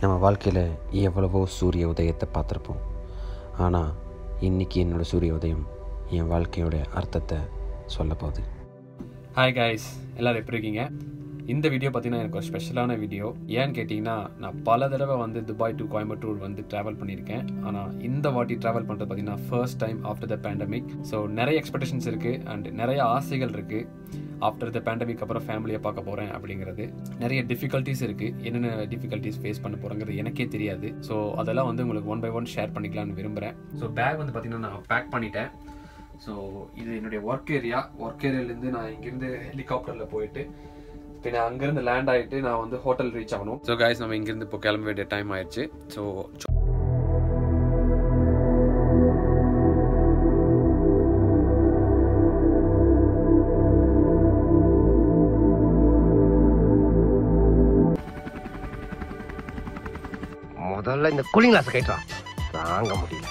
நம்ம வாழ்க்கையில் எவ்வளவோ சூரிய உதயத்தை பார்த்துருப்போம் ஆனால் இன்றைக்கி என்னோடய சூரிய உதயம் என் வாழ்க்கையோட அர்த்தத்தை சொல்ல போகுது ஹாய் காய்ஸ் எல்லோரும் எப்படி இருக்கீங்க இந்த வீடியோ பார்த்தீங்கன்னா எனக்கு ஒரு ஸ்பெஷலான வீடியோ ஏன்னு கேட்டிங்கன்னா நான் பல தடவை வந்து துபாய் டு கோயம்புத்தூர் வந்து ட்ராவல் பண்ணியிருக்கேன் ஆனால் இந்த வாட்டி ட்ராவல் பண்ணுறது பார்த்தீங்கன்னா first time after the pandemic so நிறைய எக்ஸ்பெக்டேஷன்ஸ் இருக்குது அண்ட் நிறைய ஆசைகள் இருக்குது ஆஃப்டர் த பேண்டமிக் அப்புறம் ஃபேமிலியை பார்க்க போகிறேன் அப்படிங்கிறது நிறைய டிஃபிகல்ட்டிஸ் இருக்குது என்னென்ன டிஃபிகல்ட்டிஸ் ஃபேஸ் பண்ண போகிறோங்கிறது எனக்கே தெரியாது ஸோ அதெல்லாம் வந்து உங்களுக்கு ஒன் பை ஒன் ஷேர் பண்ணிக்கலாம்னு விரும்புகிறேன் ஸோ பேக் வந்து பார்த்தீங்கன்னா நான் பேக் பண்ணிட்டேன் ஸோ இது என்னுடைய ஒர்க் ஏரியா ஒர்க் ஏரியாலேருந்து நான் இங்கேருந்து ஹெலிகாப்டரில் போயிட்டு பின்ன அங்கேருந்து லேண்ட் ஆகிட்டு நான் வந்து ஹோட்டல் ரீச் ஆகணும் ஸோ காய்ஸ் நம்ம இங்கேருந்து இப்போ கிளம்ப வேண்டிய டைம் ஆயிடுச்சு ஸோ முதல்ல இந்த கூலிங் கிளாஸ் கைட்டா தாங்க முடியல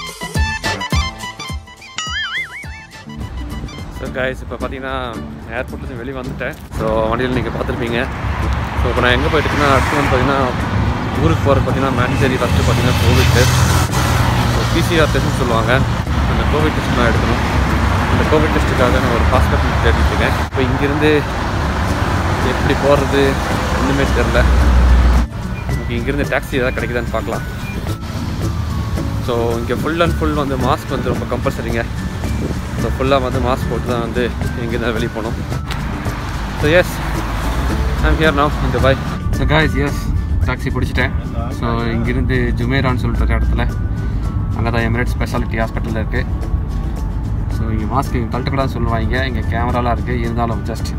ஸோ காய்ஸ் இப்போ பார்த்தீங்கன்னா ஏர்போர்ட்லேருந்து வெளியே வந்துட்டேன் ஸோ வண்டியில் நீங்கள் பார்த்துருப்பீங்க ஸோ இப்போ நான் எங்கே போயிட்டுருக்கேன்னா அடுத்து வந்து பார்த்தீங்கன்னா ஊருக்கு போகிறது பார்த்தீங்கன்னா மேண்டேரி ஃபஸ்ட்டு பார்த்தீங்கன்னா கோவிட் டெஸ்ட் ஸோ பிசிஆர் டெஸ்ட்னு சொல்லுவாங்க அந்த கோவிட் டெஸ்ட் நான் எடுக்கணும் அந்த கோவிட் டெஸ்ட்டுக்காக நான் ஒரு ஹாஸ்பிட்டல் தேடிட்டு இருக்கேன் இப்போ இங்கேருந்து எப்படி போகிறது ஒன்றுமே தெரில நமக்கு இங்கேருந்து டாக்ஸி ஏதாவது கிடைக்குதான்னு பார்க்கலாம் ஸோ இங்கே ஃபுல் அண்ட் ஃபுல் வந்து மாஸ்க் வந்து ரொம்ப கம்பல்சரிங்க ஸோ ஃபுல்லாக வந்து மாஸ்க் போட்டு தான் வந்து இங்கேருந்து வெளியே போகணும் so yes I'm here now இந்த பாய் ஸோ காய்ஸ் எஸ் டாக்ஸி பிடிச்சிட்டேன் ஸோ இங்கேருந்து ஜுமேரான்னு சொல்லிட்டு ஒரு இடத்துல அங்கே தான் எமிரேட் ஸ்பெஷாலிட்டி ஹாஸ்பிட்டலில் இருக்குது ஸோ இங்கே மாஸ்க் இங்கே கழட்டக்கூடாது சொல்லுவாங்க இங்கே கேமராலாம் இருக்குது இருந்தாலும் ஜஸ்ட்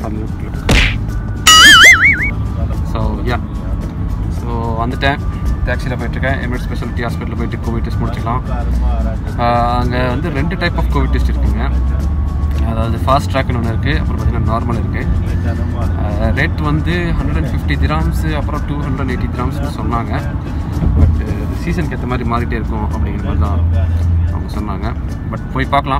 ஸோ யா ஸோ வந்துட்டேன் டாக்ஸியில் போயிட்டுருக்கேன் எமிரேட் ஸ்பெஷாலிட்டி ஹாஸ்பிட்டலில் போயிட்டு கோவிட் டெஸ்ட் முடிச்சுக்கலாம் அங்கே வந்து ரெண்டு டைப் ஆஃப் கோவிட் டெஸ்ட் இருக்குங்க அதாவது ஃபாஸ்ட் ட்ராக்னு ஒன்று இருக்குது அப்புறம் பார்த்தீங்கன்னா நார்மல் இருக்குது ரேட் வந்து ஹண்ட்ரட் அண்ட் ஃபிஃப்டி திராம்ஸு அப்புறம் டூ ஹண்ட்ரட் எயிட்டி திராம்ஸ்னு சொன்னாங்க பட் சீசனுக்கு ஏற்ற மாதிரி மாறிட்டே இருக்கும் அப்படிங்கிற மாதிரி தான் அவங்க சொன்னாங்க பட் போய் பார்க்கலாம்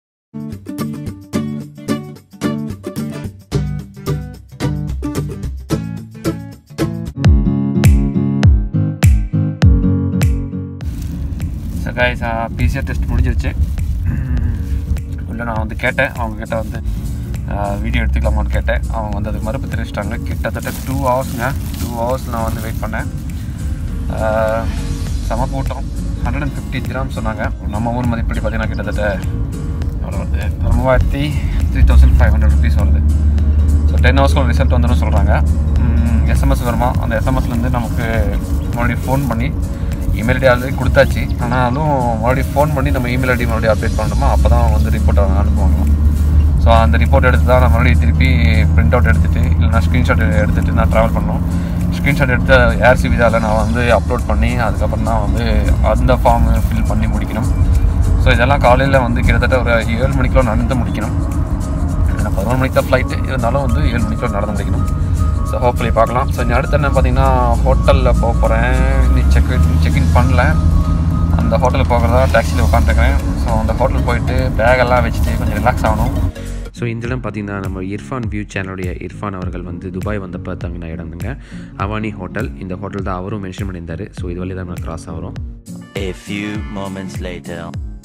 ஸோ கைஸ் பிசிஆர் டெஸ்ட் முடிஞ்சிருச்சு இல்லை நான் வந்து கேட்டேன் அவங்கக்கிட்ட வந்து வீடியோ எடுத்துக்கலாமான்னு கேட்டேன் அவங்க வந்து அதுக்கு மறுப்பு தெரிவிச்சிட்டாங்க கிட்டத்தட்ட டூ ஹவர்ஸுங்க டூ ஹவர்ஸ் நான் வந்து வெயிட் பண்ணேன் ஆஹ், செம கூட்டம் ஹண்ட்ரட் அண்ட் ஃபிஃப்டி கிராம் சொன்னாங்க நம்ம ஊர் மதிப்படி பார்த்தீங்கன்னா கிட்டத்தட்ட எவ்வளோ வருது ஒரு மூவாயிரத்தி three thousand five hundred rupees வருது ஸோ டென் ஹவர்ஸ்க்குள்ள ரிசல்ட் வந்துடும் சொல்கிறாங்க எஸ்எம்எஸ் வருமா அந்த எஸ்எம்எஸ்லேருந்து நமக்கு மறுபடியும் ஃபோன் பண்ணி இமெயில் ஐடி ஆல்ரெடி கொடுத்தாச்சு ஆனாலும் மறுபடியும் ஃபோன் பண்ணி நம்ம இமெயில் ஐடி மறுபடியும் அப்டேட் பண்ணணுமா அப்போ தான் வந்து ரிப்போர்ட் அனுப்புவாங்களாம் ஸோ அந்த ரிப்போர்ட் எடுத்து தான் நான் மறுபடியும் திருப்பி பிரிண்ட் அவுட் எடுத்துகிட்டு இல்லைனா ஸ்க்ரீன்ஷாட் எடுத்துகிட்டு நான் ட்ராவல் பண்ணணும் ஸ்க்ரீன்ஷாட் எடுத்த ஏர்சி விதாவில் நான் வந்து அப்லோட் பண்ணி அதுக்கப்புறம் தான் வந்து அந்த ஃபார்ம் ஃபில் பண்ணி முடிக்கணும் ஸோ இதெல்லாம் காலையில் வந்து கிட்டத்தட்ட ஒரு ஏழு மணிக்குள்ள நடந்து முடிக்கணும் ஏன்னா பதினொரு மணிக்கு தான் ஃப்ளைட்டு இருந்தாலும் வந்து ஏழு மணிக்குள்ள நடந்து முடிக்கணும் ஸோ ஹோப்ஃபுல்லி பார்க்கலாம் ஸோ இனி அடுத்து என்ன பார்த்தீங்கன்னா ஹோட்டலில் போக போகிறேன் நீ செக் செக்இன் பண்ணல அந்த ஹோட்டலுக்கு போகிறதா டாக்ஸியில் உட்காந்துருக்கேன் ஸோ அந்த ஹோட்டல் போயிட்டு பேகெல்லாம் வச்சுட்டு கொஞ்சம் ரிலாக்ஸ் ஆகணும் ஸோ இந்த இடம் பார்த்தீங்கன்னா நம்ம இர்ஃபான் வியூ சேனலுடைய இர்ஃபான் அவர்கள் வந்து துபாய் வந்தப்போ தங்கின இடம்ங்க அவானி ஹோட்டல் இந்த ஹோட்டல் தான் அவரும் மென்ஷன் பண்ணியிருந்தார் ஸோ இது வழி தான் நம்ம கிராஸ் ஆகிறோம் A few moments later.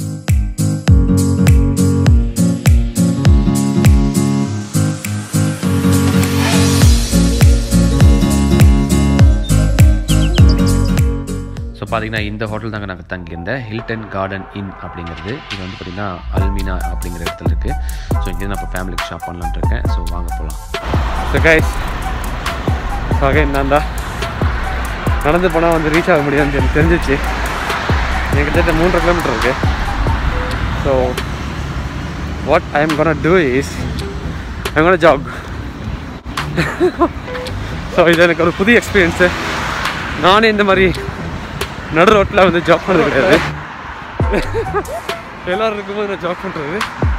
So பார்த்தீங்கன்னா இந்த ஹோட்டல் தாங்க நாங்கள் தங்கியிருந்தேன் ஹில்டன் கார்டன் இன் அப்படிங்கிறது இது வந்து பார்த்திங்கன்னா அல்மினா அப்படிங்கிற இடத்துல இருக்குது ஸோ இங்கே நான் இப்போ ஃபேமிலிக்கு ஷாப் பண்ணலான்னு இருக்கேன் ஸோ வாங்க போகலாம் ஸோ கைஸ் ஸோ அகைன் நான் தான் நடந்து போனால் வந்து ரீச் ஆக முடியும்னு எனக்கு தெரிஞ்சிச்சு என்கிட்ட மூன்றரை கிலோமீட்டர் இருக்குது so what I am gonna do is I'm gonna jog so இது எனக்கு ஒரு புதிய எக்ஸ்பீரியன்ஸு நானே இந்த மாதிரி நடு ரோட்டில் வந்து ஜாப் பண்ணது கிடையாது எல்லோரும் இருக்கும்போது நான் ஜாப் பண்ணுறது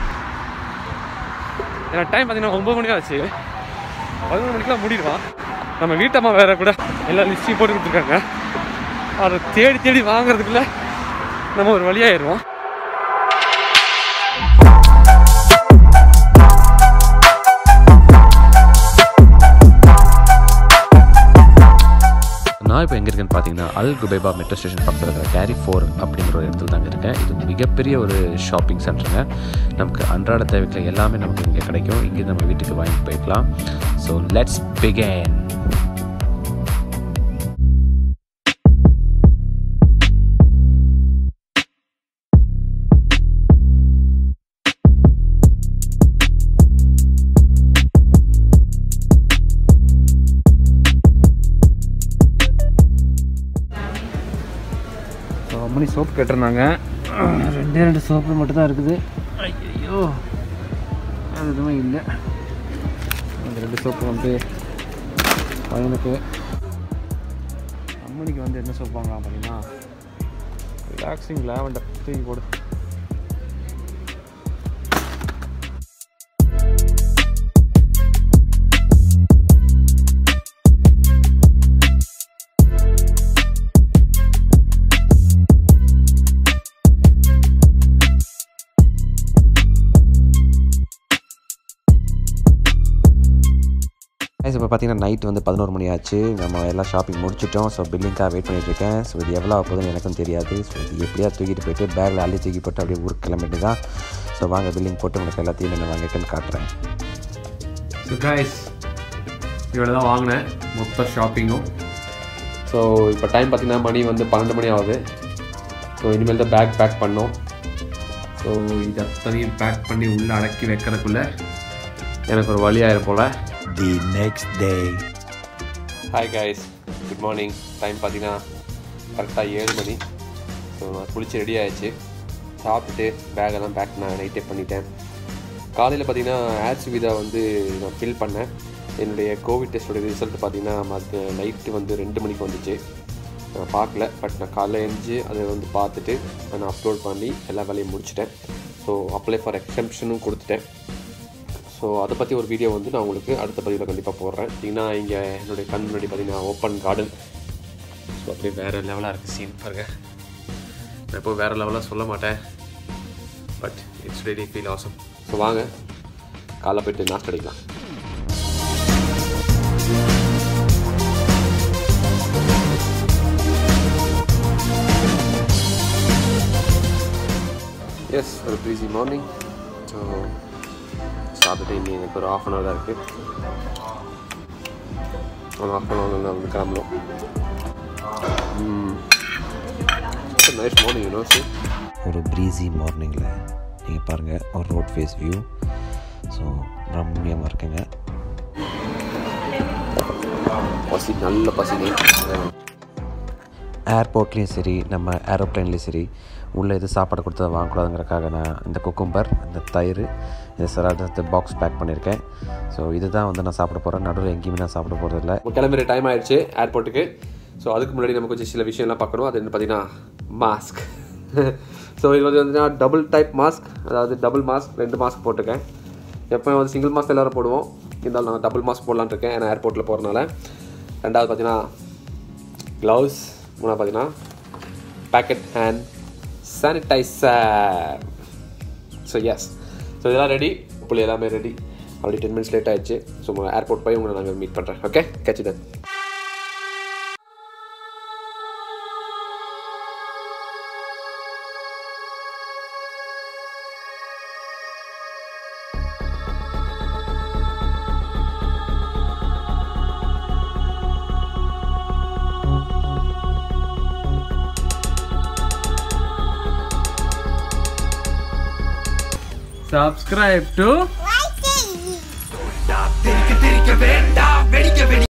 ஏன்னா டைம் பார்த்தீங்கன்னா ஒம்பது மணி ஆச்சு பதினொரு மணிக்கெலாம் முடிடுவான் நம்ம வீட்டம்மா வேற கூட எல்லா லிஸ்டையும் போட்டு கொடுத்துருக்காங்க அதை தேடி தேடி வாங்குறதுக்குள்ள நம்ம ஒரு வழியாயிருவோம் நான் இப்போ எங்கே இருக்கேன்னு பார்த்தீங்கன்னா அல் குபைபா மெட்ரோ ஸ்டேஷன் பக்கத்தில் இருக்கிற கேரி ஃபோர் அப்படிங்கிற ஒரு இடத்துல தாங்க இருக்கேன் இது மிகப்பெரிய ஒரு ஷாப்பிங் சென்டருங்க நமக்கு அன்றாட தேவைகள் எல்லாமே நமக்கு இங்கே கிடைக்கும் இங்கே நம்ம வீட்டுக்கு வாங்கிட்டு போய்க்கலாம் ஸோ லெட்ஸ் பிகேன் ஸோ அம்மனி சோப்பு கேட்டிருந்தாங்க ரெண்டே ரெண்டு சோப்பு மட்டும் தான் இருக்குது ஐயோ அது எதுவும் இல்லை அந்த ரெண்டு சோப்பு வந்து பையனுக்கு அம்மனிக்கு வந்து என்ன சோப்பு வாங்கலாம் பார்த்தீங்கன்னா ரிலாக்ஸிங் லேவண்டர் தூக்கி போடு கைஸ் இப்போ பார்த்தீங்கன்னா நைட் வந்து பதினோரு மணி ஆச்சு நம்ம எல்லாம் ஷாப்பிங் முடிச்சிட்டோம் ஸோ பில்லிங்காக வெயிட் பண்ணிட்டு இருக்கேன் ஸோ இது எவ்வளோ ஆக போகுதுன்னு எனக்கும் தெரியாது ஸோ இது எப்படியா தூக்கிட்டு போயிட்டு பேக்கில் அள்ளி தூக்கி போட்டு அப்படியே ஊருக்கு கிளம்பிட்டு தான் ஸோ வாங்க பில்லிங் போட்டு உங்களுக்கு எல்லாத்தையும் நான் வாங்கிட்டுன்னு காட்டுறேன் ஸோ கைஸ் இவ்வளோ தான் வாங்கினேன் மொத்த ஷாப்பிங்கும் ஸோ இப்போ டைம் பார்த்தீங்கன்னா மணி வந்து பன்னெண்டு மணி ஆகுது ஸோ இனிமேல் தான் பேக் பேக் பண்ணோம் ஸோ இது அத்தனையும் பேக் பண்ணி உள்ளே அடக்கி வைக்கிறதுக்குள்ளே எனக்கு ஒரு வழியாயிரும் போல் The next day. Hi guys good morning time பார்த்தீங்கன்னா கரெக்டாக ஏழு மணி ஸோ நான் குளிச்சு ரெடி ஆயிடுச்சு சாப்பிட்டுட்டு பேக்கெல்லாம் பேக் நான் நைட்டே பண்ணிட்டேன் காலையில் பார்த்தீங்கன்னா ஆட் சுவிதா வந்து நான் ஃபில் பண்ணேன் என்னுடைய கோவிட் டெஸ்டோட ரிசல்ட் பார்த்தீங்கன்னா மற்ற நைட்டு வந்து ரெண்டு மணிக்கு வந்துச்சு நான் பார்க்கல பட் நான் காலைல எழுந்து அதை வந்து பார்த்துட்டு நான் அப்லோட் பண்ணி எல்லா வேலையும் முடிச்சிட்டேன் ஸோ அப்ளை ஃபார் எக்ஸம்ஷனும் கொடுத்துட்டேன் ஸோ அதை பற்றி ஒரு வீடியோ வந்து நான் உங்களுக்கு அடுத்த பதிவில் கண்டிப்பாக போடுறேன் பார்த்தீங்கன்னா இங்கே என்னுடைய கண் முன்னாடி பார்த்தீங்கன்னா ஓப்பன் கார்டன் ஸோ அப்படியே வேறு லெவலாக இருக்குது சீன் பாருங்க நான் இப்போ வேறு லெவலாக சொல்ல மாட்டேன் but it's ready feel awesome so வாங்க காலைல போயிட்டு நாஸ்ட் அடிக்கலாம் எஸ் ஒரு ப்ரீசி மார்னிங் ஸோ சாப்பிட்டுட்டு இனி எனக்கு ஒரு ஆஃப் அன் ஹவர் தான் இருக்குது ஒரு ஆஃப் அன் ஹவர் வந்து கிளம்பணும் நைஸ் மார்னிங் யூனோ சி ஒரு ப்ரீஸி மார்னிங்கில் நீங்கள் பாருங்கள் ஒரு ரோட் ஃபேஸ் வியூ ஸோ ரம்மியமாக இருக்குங்க பசி நல்ல பசி ஏர்போர்ட்லேயும் சரி நம்ம ஏரோப்ளைன்லேயும் சரி உள்ளே எது சாப்பாடு கொடுத்தா வாங்கக்கூடாதுங்கிறக்காக நான் இந்த குக்கும்பர் இந்த தயிர் இந்த சலாடத்தை பாக்ஸ் பேக் பண்ணியிருக்கேன் ஸோ இதுதான் வந்து நான் சாப்பிட போகிறேன் நடுவில் எங்கேயுமே நான் சாப்பிட போகிறதில்ல நம்ம கிளம்புற டைம் ஆயிடுச்சு ஏர்போர்ட்டுக்கு ஸோ அதுக்கு முன்னாடி நம்ம கொஞ்சம் சில விஷயம்லாம் பார்க்கணும் அது என்ன பார்த்தீங்கன்னா மாஸ்க் ஸோ இது வந்து பார்த்தீங்கன்னா டபுள் டைப் மாஸ்க் அதாவது டபுள் மாஸ்க் ரெண்டு மாஸ்க் போட்டிருக்கேன் எப்போயும் வந்து சிங்கிள் மாஸ்க் எல்லோரும் போடுவோம் இருந்தாலும் நான் டபுள் மாஸ்க் போடலான்னு இருக்கேன் ஏன்னா ஏர்போர்ட்டில் போகிறனால ரெண்டாவது பார்த்தீங்கன்னா க்ளவுஸ் மூணாவது பார்த்தீங்கன்னா packet hand sanitizer so yes so இதெல்லாம் ரெடி புள்ளி எல்லாமே ரெடி அப்படி டென் மினிட்ஸ் லேட் ஆயிடுச்சு ஸோ ஏர்போர்ட் போய் உங்களை நாங்கள் மீட் பண்ணுறேன் okay catch then subscribe to